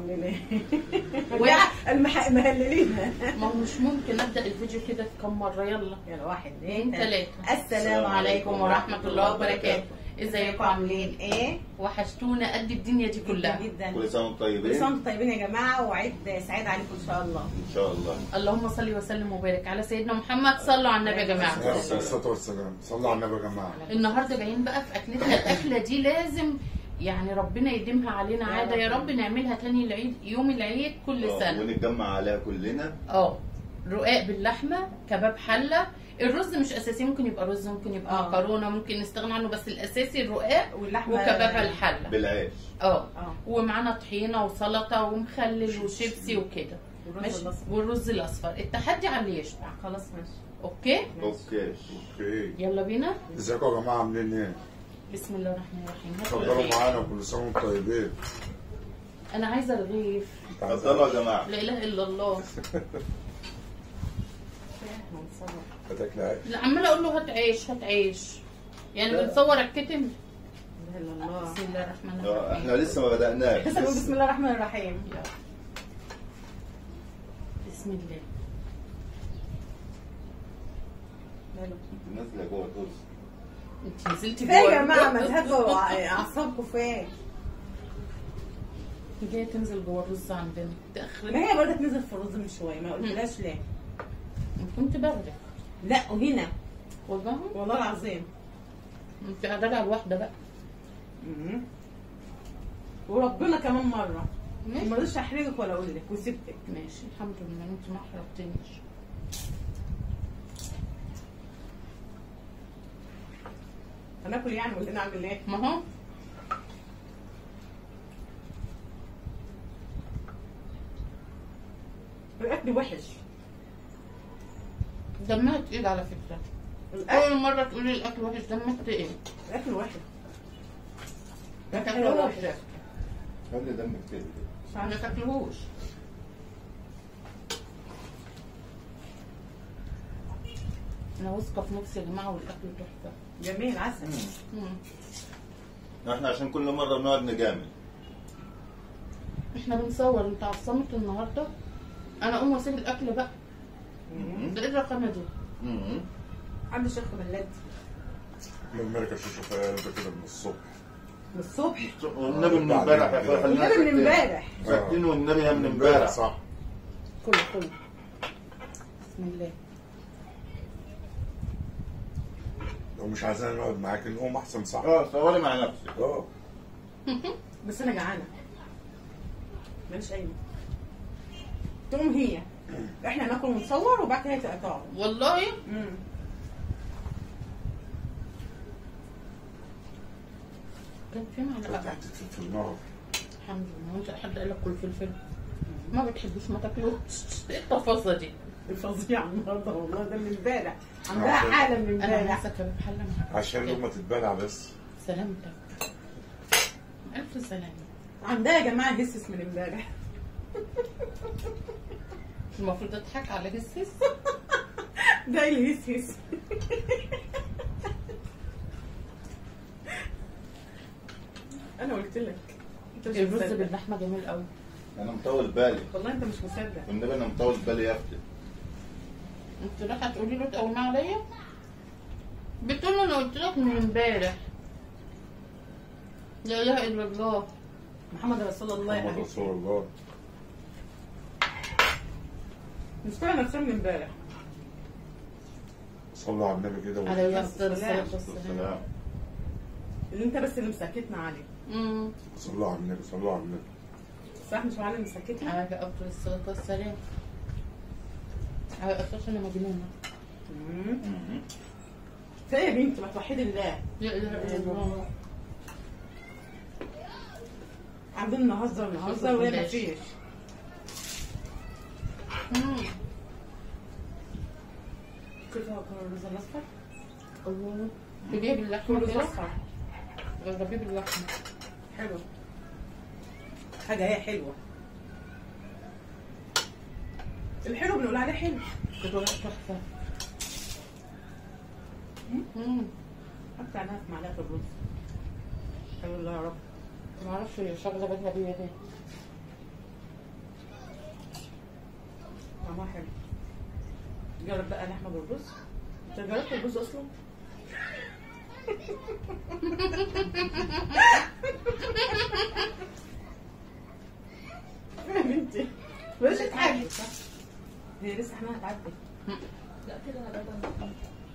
مهللين واحد. المح... مهللين ما هو مش ممكن ابدا الفيديو كده كم مره يلا يلا واحد اتنين اثنين تلاته السلام عليكم ورحمة الله وبركاته ازيكم عاملين ايه؟ وحشتونا قد الدنيا دي كلها جدا كل سنه وانتم كل طيبين سنة وانتم طيبين يا جماعة وعيد سعيد عليكم ان شاء الله ان شاء الله اللهم صل وسلم وبارك على سيدنا محمد صلوا على النبي يا جماعه عليه الصلاة والسلام صلوا على النبي يا جماعة النهارده جايين بقى في اكلتنا الاكله دي لازم يعني ربنا يديمها علينا يا عاده يا رب. رب نعملها تاني العيد يوم العيد كل آه، سنه ونتجمع عليها كلنا اه رقاق باللحمه كباب حله الرز مش اساسي ممكن يبقى رز ممكن يبقى آه. مكرونه ممكن نستغنى عنه بس الاساسي الرقاق واللحمة وكباب الحله بالعيش اه اه ومعانا طحينه وسلطه ومخلل وشيبسي وكده والرز ماشي الأصفر. والرز الاصفر التحدي على اللي يشبع خلاص ماشي اوكي اوكي اوكي يلا بينا ازيكم يا جماعة عاملين ايه؟ بسم الله الرحمن الرحيم هات اتفضلوا الرغيف. معانا وكل سنة وانتم طيبين انا عايزه رغيف اتفضلوا يا جماعه لا اله الا الله هنصور. هتاكل عيش لا عماله اقول له هات عيش هات عيش يعني لا. بنصور الكتم لا اله الا الله بسم الله الرحمن آه، الرحيم احنا لسه ما بدأناش بس نقول بسم الله الرحمن الرحيم يلا. بسم الله ماله؟ انت نازله جوه الرز انت نزلتي فين يا جوه جماعة ما تهدوا اعصابكم فين؟ جايه تنزل جوه الرز عندنا تاخر ما هي برضه تنزل في الرز من شوية ما قلتلاش ليه؟ كنت باخدك لا وهنا والله والله العظيم انت قاعده على الواحده بقى مم. وربنا كمان مرة ماشي ما رضيتش احرجك ولا اقول لك وسبتك ماشي الحمد لله انت ما حرقتنيش هناكل يعني ولا نعمل ايه؟ ما هو الاكل وحش دمها تقيل على فكره الاكل اول مره تقولي الاكل وحش دمها تقيل الاكل وحش ما الاكل تاكلوش وحش خلي دمك كده مش ما عارفة. تاكلوش انا واثقه في نفسي يا جماعه والاكل تحفه جميل عسل مم. احنا عشان كل مره بنقعد نجامل احنا بنصور انت عصمت النهارده انا اقوم واسيب الاكل بقى مم. ده ايه الرقمه دي مم. عندي شيخ ملات من الملكة شوشو فيا ده كده من الصبح من الصبح والنبي من امبارح يا اخويا خلينا النبي من ساكتين. امبارح ساكتين والنبي يا من امبارح صح كله كله بسم الله لو مش عايزين نقعد معاك نقوم احسن صح اه صوري مع نفسك اه بس انا جعانه ماليش قايمه تقوم هي احنا ناكل ونصور وبعد كده هي تقطعه والله امم كان في معلقه فتحت في النار الحمد لله انت حد قال لك كل فلفل ما بتحبوش ما تاكلوش ايه التفاصيل دي الفظيع النهارده والله ده من امبارح عندها عشان- حاله من انا امبارح عايزه كباب حله معاك عشان لما تتبلع بس سلامتك الف سلامه عندها يا جماعه هسس من امبارح المفروض اضحك على جسس ده اللي هسس انا قلت لك انت مش الرز مصدق. باللحمه جميل قوي انا مطول بالي والله انت مش مصدق والنبي انا مطول بالي يا اختي انت رايحه تقولي له تقومي عليا بتقول له انا قلت لك من امبارح لا اله الا الله محمد رسول الله يا محمد حبيبي رسول الله مش طالع نفسها من امبارح صلوا على النبي كده عليه و- افضل الصلاه والسلام والسلام اللي انت بس اللي مسكتنا عليه امم صلوا على النبي صلوا على النبي صح مش معلم مسكتنا على افضل الصلاه والسلام على اساس انا مجنونه مم. مم. فايه يا بنتي ما توحدي الله لا اله الا الله عندنا نهزر نهزر وهي مفيش مم. كيف هو كان الرز الاصفر؟ الله تجيب اللحمه الرز كده الاصفر جربيه باللحمه حلو حاجه هي حلوه الحلو بنقول عليه حلو كده تحفه مم. حط عليها في معلقه الرز حلو الله يا رب ما اعرفش هي شغله بالها بيا دي طعمها حلو جرب بقى لحمه بالرز انت جربت الرز اصلا؟ يا بنتي بلاش تتعبي هي لسه احنا هتعدي لا كده انا بقى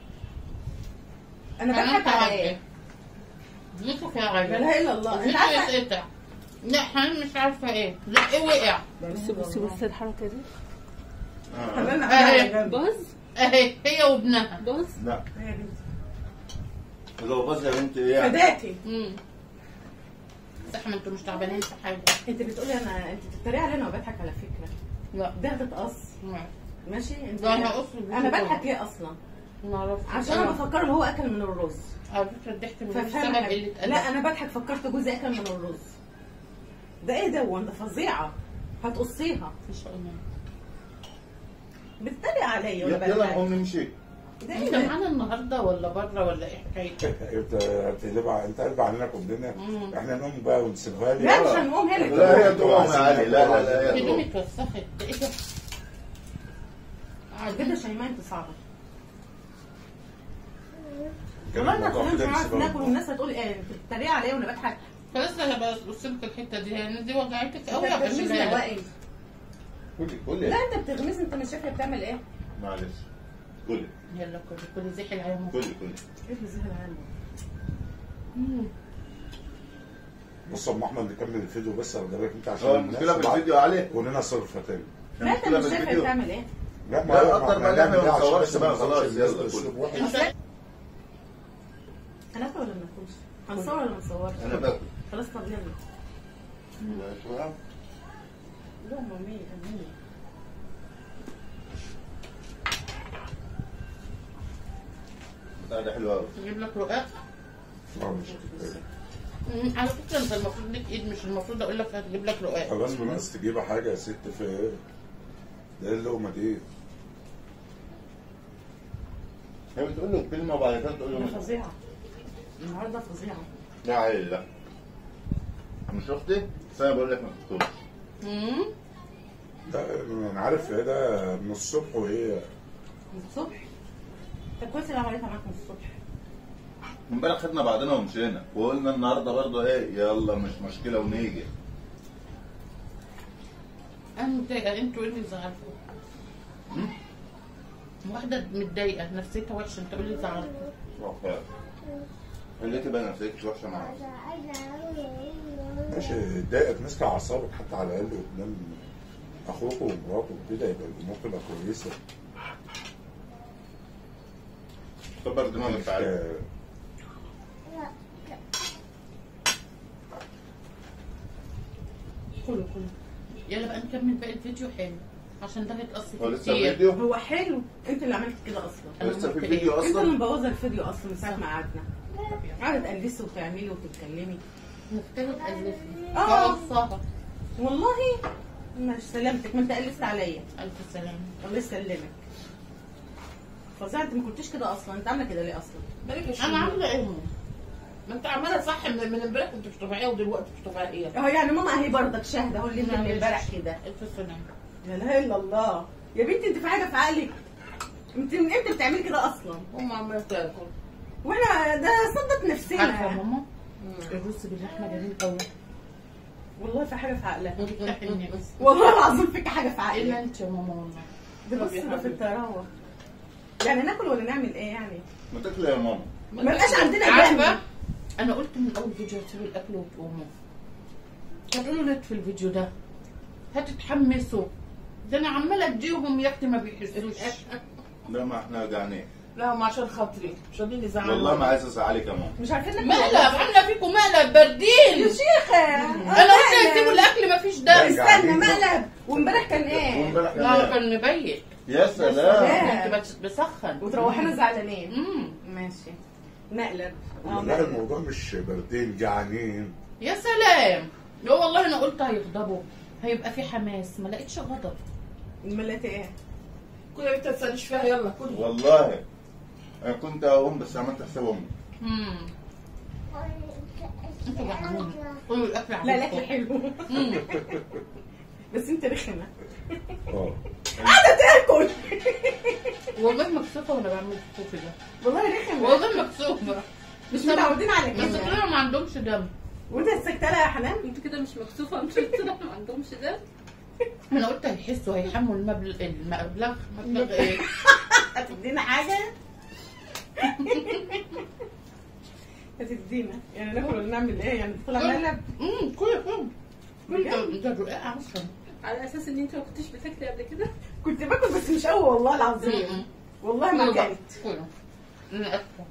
انا بضحك على ايه؟ نصف يا لا غالي اله الا الله انت في عارفه شوية قطع لا حنان مش عارفه ايه لا ايه وقع بصي بصي بصي الحركه دي آه. خلينا آه. على جنب باظ اهي هي وابنها باظ لا يا بنتي لو باظ يا بنت ايه يعني؟ فداكي امم صح ما انتوا مش تعبانين في حاجه انت بتقولي انا انت بتتريقي علينا وبضحك على فكره لا ده هتتقص ما ماشي انت ده انا قصر انا بضحك ليه اصلا معرفش عشان انا بفكر ان هو اكل من الرز على فكره ضحكت من غير ففهم سبب حاجة. قله ادب لا انا بضحك فكرت جوزي اكل من الرز ده ايه ده ده فظيعه هتقصيها ان شاء الله بتتريق عليا ولا يلا يلا بضحك نقوم نمشي ده انت ايه ده معانا النهارده ولا بره ولا ايه حكايتك؟ انت هتقلب ع- انت قلب علينا كلنا مم. احنا نقوم بقى ونسيبها لي لا مش هنقوم هنا لا هي تقوم يا علي لا لا لا هي هدومي تقوم اتوسخت ده ايه ده؟ كده شيماء انت صعبه كان والله انا الموضوع خلينا مش كده هنعرف نسيبها ناكل والناس هتقول ايه انت بتتريق عليا وانا بضحك خلاص انا بس بسيبك الحته دي يعني دي وجعتك قوي انت يا بتغمزني يا باشا وائل قولي قولي لا انت بتغمزني انت مش شايف هي بتعمل ايه معلش قولي يلا كل كل زحل عيون قولي قولي ايه اللي زهق عنه مم. بص يا ام احمد نكمل الفيديو بس اقول لك انت عشان هو الناس المشكله في تبعت الفيديو يا علي ولنا صرفه تاني لا انت المشكله مش في شايف هي الفيديو بتعمل ايه لا لا، أكتر ما نعمل إحنا ما إيه عشان نصورش بس بقى، ما خلاص، نوصلش الناس يلا، بأسلوب كل. وحش. هناكل هناكل ولا ما ناكلش؟ هنصور ولا ما نصورش؟ انا باكل خلاص طب يلا لا، شو عم؟ لا مامي امين بتاع ده حلو قوي اجيب لك رقاق آه، مش مم. على فكره انت المفروض ليك ايد مش المفروض اقول لك هتجيب لك رقاق خلاص ناقص تجيب حاجه يا ست في ايه؟ ده إيه اللقمه دي هي بتقول له كلمه وبعد كده تقول ده له فظيعه النهارده فظيعه لا عيل لا مش اختي بس انا بقول لك ما تقولش مم. ده انا عارف ايه ده من الصبح وهي من الصبح طب كويس اللي عملتها معاك من الصبح امبارح خدنا بعضنا ومشينا وقلنا النهارده برضه ايه يلا مش مشكله ونيجي انا متضايقه انتوا ايه اللي زعلكم؟ واحده متضايقه نفسيتها وحشه انت قول لي زعلكم خليتي بقى نفسيتك وحشه معايا ماشي اتضايقت ماسكه اعصابك حتى على الاقل قدام اخوك ومراته وكده يبقى الامور تبقى كويسه كبر دماغك تعالى آه، كله كله يلا بقى نكمل باقي الفيديو حلو عشان ده هيتقص هو فيه لسه كتير الفيديو هو حلو انت اللي عملت كده اصلا أنا لسه في عملت فيديو انت اللي اصلا مبوظه الفيديو اصلا من ساعه ما قعدنا قاعده تقلسي وتعملي وتتكلمي محتاجه تألفني آه. فقصها والله مش سلامتك ما انت قلست عليا الف سلامه الله يسلمك فظيعه انت ما كنتش كده اصلا انت عامله كده ليه اصلا انا عامله ايه ما انت عماله صح من من امبارح كنت مش طبيعيه ودلوقتي مش طبيعيه اهو يعني ماما اهي برضك شاهده اهو اللي انت من امبارح كده الف سلامه لا اله الا الله يا بنتي انت في حاجه في عقلك انت من امتى بتعملي كده اصلا هم عماله تاكل وانا ده صدت عارفه يا نفسنا ماما الرز باللحمه جميل قوي والله في حاجه في عقلها وتفتحي النفس والله العظيم فيك حاجه في الا عقلك انت يا ماما والله ده بص ده في التراوح يعني ناكل ولا نعمل ايه يعني ما تاكلي يا ماما ما بقاش عندنا عارفه جنب انا قلت من اول فيديو هتسيبوا الاكل وتقوموا هتقولوا ليه في الفيديو ده هتتحمسوا ده انا عماله اديهم يا اختي ما بيحسوش لا ما احنا جعانين لا هم عشان خاطري مش راضيين يزعلوا والله ما عايز ازعلك يا ماما مش عارفين ناكل مقلب ولا- عامله فيكم مقلب باردين يا شيخه انا قلت هتسيبوا الاكل مفيش دم استنى مقلب وامبارح كان ايه وامبارح كان لا إيه؟ كان مبيت يا سلام سلام. كنت بس- بسخن وتروحنا زعلانين امم ماشي مقلب اه لا مقلب الموضوع مش باردين جعانين يا سلام لا والله انا قلت هيغضبوا هيبقى في حماس ما لقيتش غضب ملاتي ايه كل ما تسالش فيها يلا كل والله انا كنت اقوم بس عملت حساب امي امم انتوا جعانين قولوا الاكل لا عندكم الاكل حلو مم. بس انت رخمه اه قاعده تاكل والله مكسوفه وانا بعمل الكوفي ده والله رخم والله مكسوفه مش متعودين على بس كده طلعوا ما عندهمش دم وانت سكتة لها يا حنان انت كده مش مكسوفه مش قلت لك ما عندهمش ده انا قلت هيحسوا هيحموا المبلغ المبلغ مبلغ ايه هتدينا حاجه هتدينا يعني ناكل ولا نعمل ايه يعني طلع مقلب امم كل كل كل ده رقاق اصلا على اساس ان انت ما كنتش بتاكلي قبل كده كنت باكل بس مش قوي والله العظيم مم. والله ما كله بقى، كانت كله انا اسفه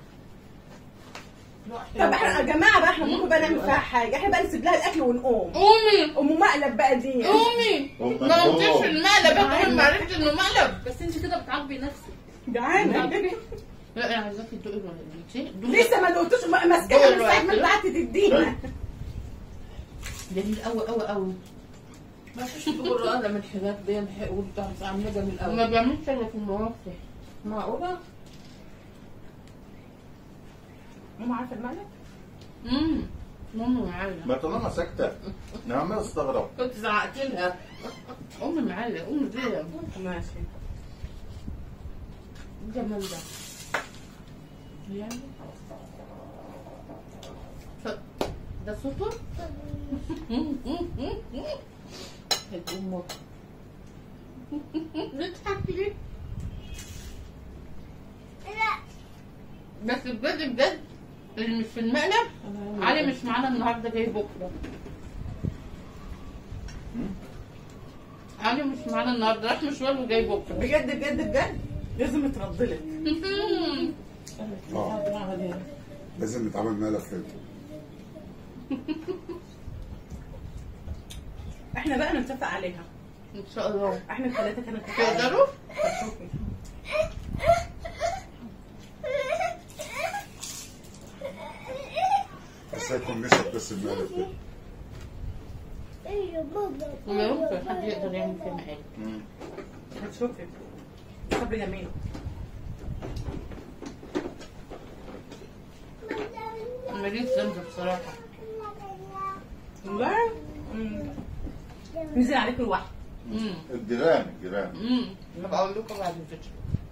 طب احنا يا جماعه بقى احنا ممكن بقى نعمل فيها حاجه احنا بقى نسيب لها الاكل ونقوم قومي ام مقلب بقى دي قومي قوم ما قمتش قوم. في المقلب اول ما عرفت انه مقلب بس انت كده بتعاقبي نفسك جعانه لا انا عايزاكي تدوقي الوالدتي دوقي. لسه ما دقتوش ما- ماسكاها من ساعه ما انت قعدت تدينا جميل قوي قوي قوي ما فيش تقول انا من الحاجات دي وانت عامله ده من ما الاول بيعملش الا في المواقف معقوله ماما عارفه المقلب امم ماما معايا ما طالما ساكته انا عمال استغرب كنت زعقت لها امي معايا امي ليه ماشي الجمال ده يعني ف- ده صوته الام بتضحك ليه بس بجد بجد اللي مش في المقلب علي مش معانا النهارده جاي بكره علي مش معانا النهارده راح مشوار وجاي بكره بجد بجد بجد لازم يتردلك اه لازم نتعامل مقلب حلو احنا بقى نتفق عليها ان شاء الله احنا الثلاثه كانوا اتفقوا عليها. تقدروا هتشوفي. بس هيكون نشف بس المقلب كده ولا يمكن حد يقدر يعمل فيها مقالب مم. هتشوفي صبر جميل ماليش ذنب بصراحه والله مم. نزل عليك الوحي امم الجيران الجيران امم هبقى اقول لكم بعد الفيديو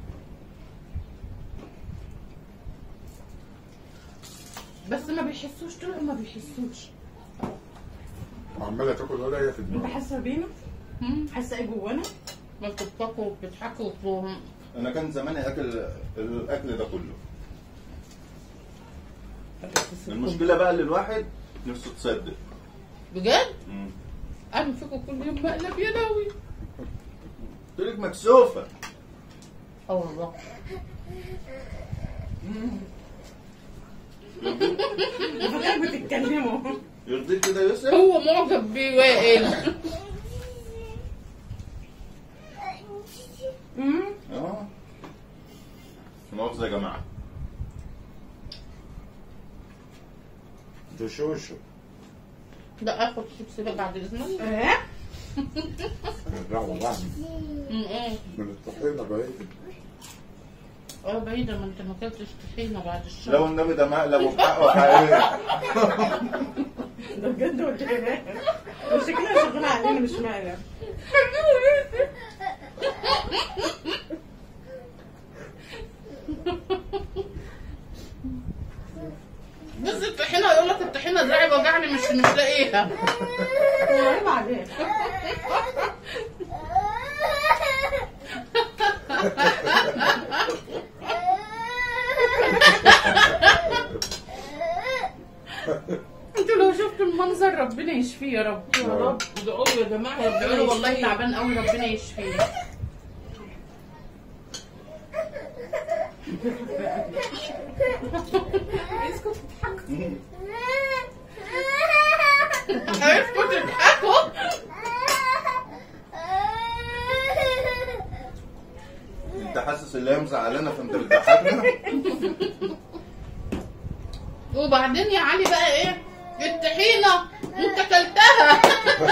بس ما بيحسوش طلعوا ما بيحسوش وعماله تاكل ولا هي في انت دماغها حاسه بينا مم. حاسه ايه جوانا ما بتضحكوا وبتضحكوا وتروحوا انا كان زماني اكل الاكل ده كله المشكله بقى اللي الواحد نفسه تصدق بجد مم. اعمل فيكم كل يوم مقلب يا لهوي قلت لك مكسوفه اه والله فاكر بتتكلموا يرضيك كده يا يوسف هو معجب بيه وائل مم. اه مؤاخذه يا جماعه ده شوشو ده اخد شيبسي ده بعد اذنك ايه الرعوة بعد مم، ايه من الطحينة بعيد اه بعيدة ما انت ما اكلتش طحينة بعد الشر لو النبي ده مقلب وحقه حقيقي ده بجد ولا ايه؟ شكلها شغالة علينا مش مقلب بس الطحينة يقول لك الطحينة دراعي وجعني مش مش لاقيها عيب عليك انتوا لو شفتوا المنظر ربنا يشفيه يا رب يا رب ادعوا له يا جماعة ادعوا له والله تعبان قوي ربنا يشفيه اسكت مم. عرفتوا تضحكوا انت حاسس ان هي مزعلانه فانت بتضحكنا وبعدين يا علي بقى ايه الطحينة انت اكلتها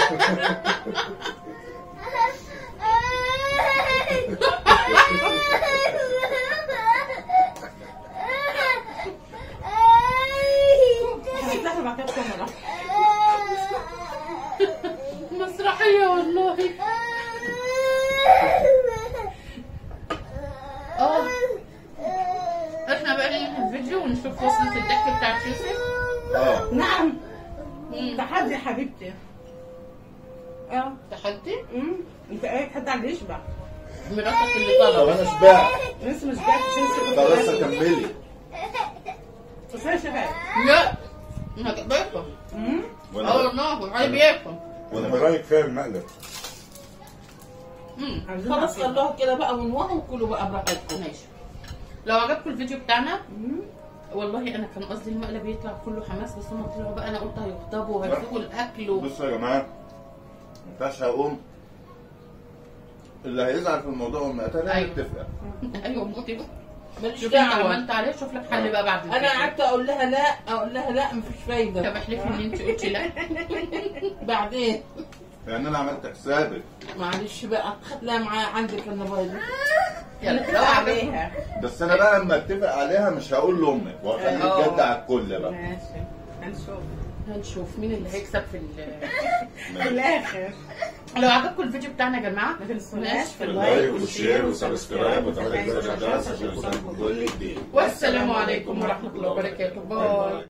هتفتحوا بعد كده الكاميرا مسرحية والله تاني الفيديو ونشوف وصلة الضحك بتاعت يوسف اه نعم مم. تحدي يا حبيبتي اه تحدي امم انت ايه تحدي على اللي يشبع مراتك اللي طب طلبت انا شبعت لسه مش بعت عشان خلاص اكملي بس انا شبعت لا ما باكل امم اه وانا والله علي بياكل انا وانا رايك فيها المقلب مم. عايزين خلاص نعرف. خلوها كده بقى ونوها وكلوا بقى براحتكم ماشي لو عجبكم الفيديو بتاعنا مم. والله انا كان قصدي المقلب يطلع كله حماس بس هم طلعوا بقى انا قلت هيغضبوا وهيسيبوا الاكل و... بصوا يا جماعه ما ينفعش هقوم اللي هيزعل في الموضوع والمقتل أيوة. هيتفق ايوه موتي بقى ماليش شوف انت دعوه عملت عليه شوف لك حل بقى بعد انا الفيديو. قعدت اقول لها لا اقول لها لا مفيش طب فايده احلفي ان انت قلتي لا بعدين يعني انا عملت حسابك معلش بقى خدناها معايا عندك الموبايل يلا لو عجبكم عليها بس انا بقى لما اتفق عليها مش هقول لامك وهخليك آه. جد على الكل بقى ماشي هنشوف هنشوف مين اللي هيكسب في ال... في الاخر لو عجبكم الفيديو بتاعنا يا جماعه ما تنسوناش في اللايك اللايك والشير والشير والسبسكرايب وتفعيل وتفعيل الجرس الجرس عشان عشان يوصلكم كل جديد والسلام عليكم ورحمه الله وبركاته باي